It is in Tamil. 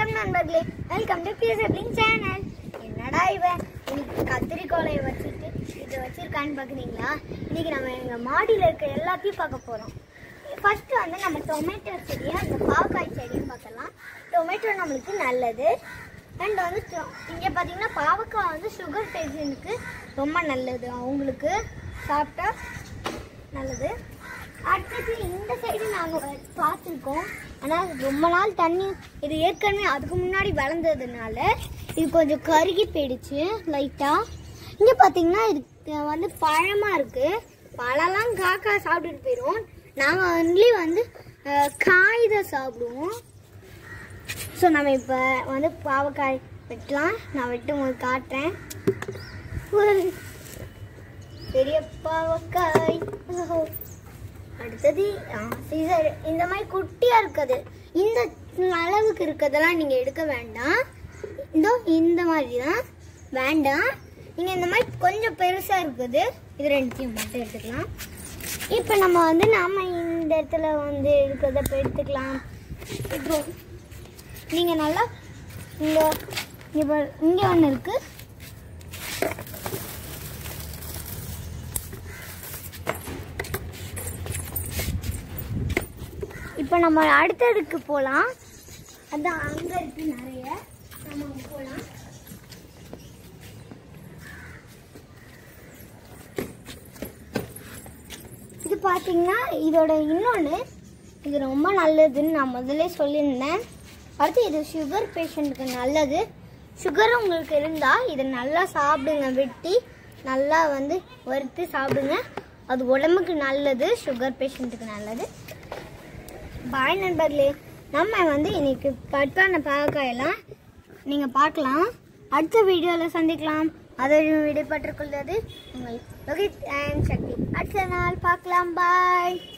வணக்கம் நண்பர்களே வெல்கம் டு பிஎஸ்எப்ளிங் சேனல் என்னடா இவன் இன்னைக்கு கத்திரிக்கோலையை வச்சுட்டு இது வச்சிருக்கான்னு பார்க்குறீங்களா இன்னைக்கு நம்ம எங்கள் மாடியில் இருக்க எல்லாத்தையும் பார்க்க போகிறோம் ஃபர்ஸ்ட் வந்து நம்ம டொமேட்டோ செடியும் அந்த பாவக்காய் செடியும் பார்க்கலாம் டொமேட்டோ நம்மளுக்கு நல்லது அண்ட் வந்து இங்கே பார்த்தீங்கன்னா பாவக்காய் வந்து சுகர் பேஷண்ட்டுக்கு ரொம்ப நல்லது அவங்களுக்கு சாப்பிட்டா நல்லது அடுத்தது இந்த சைடு நாங்கள் பார்த்துருக்கோம் ஆனால் ரொம்ப நாள் தண்ணி இது ஏற்கனவே அதுக்கு முன்னாடி வளர்ந்ததுனால இது கொஞ்சம் கருகி போயிடுச்சு லைட்டாக இங்கே பார்த்தீங்கன்னா இது வந்து பழமாக இருக்குது பழம்லாம் காக்கா சாப்பிட்டுட்டு போயிடும் நாங்கள் ஒன்லி வந்து அஹ், காய் தான் சாப்பிடுவோம் ஸோ நம்ம இப்போ வந்து பாவக்காய் வெட்டலாம் நான் வெட்டும் போது காட்டுறேன் ஒரு பெரிய பாவக்காய் ஓஹோ. அடுத்தது ஆ, சீசர் இந்த மாதிரி குட்டியா இருக்குது இந்த அளவுக்கு இருக்கிறதெல்லாம் நீங்க எடுக்க வேண்டாம் இதோ இந்த மாதிரி தான் வேண்டாம் நீங்க இந்த மாதிரி கொஞ்சம் பெருசா இருக்குது இது ரெண்டுத்தையும் மட்டும் எடுத்துக்கலாம் இப்போ நம்ம வந்து நாம இந்த இடத்துல வந்து இருக்கிறத இப்போ எடுத்துக்கலாம் இப்போ நீங்க நல்லா இங்க இங்க இங்க ஒன்று இருக்கு இப்போ நம்ம அடுத்ததுக்கு போகலாம் அதான் அங்கே இருக்கு நிறைய நம்ம அங்க போகலாம் இது பார்த்தீங்கன்னா இதோட இன்னொன்று இது ரொம்ப நல்லதுன்னு நான் முதல்ல சொல்லியிருந்தேன் அடுத்து இது சுகர் பேஷண்ட்டுக்கு நல்லது சுகர் உங்களுக்கு இருந்தால் இதை நல்லா சாப்பிடுங்க வெட்டி நல்லா வந்து வறுத்து சாப்பிடுங்க அது உடம்புக்கு நல்லது சுகர் பேஷண்ட்டுக்கு நல்லது பாய் நண்பர்களே நம்ம வந்து இன்னைக்கு கட் பண்ண பாவக்காயெல்லாம் நீங்கள் பார்க்கலாம் அடுத்த வீடியோவில் சந்திக்கலாம் அதை விடைபெற்றுக் கொள்வது உங்கள் லோகித் அண்ட் சக்தி அடுத்த நாள் பார்க்கலாம் பாய்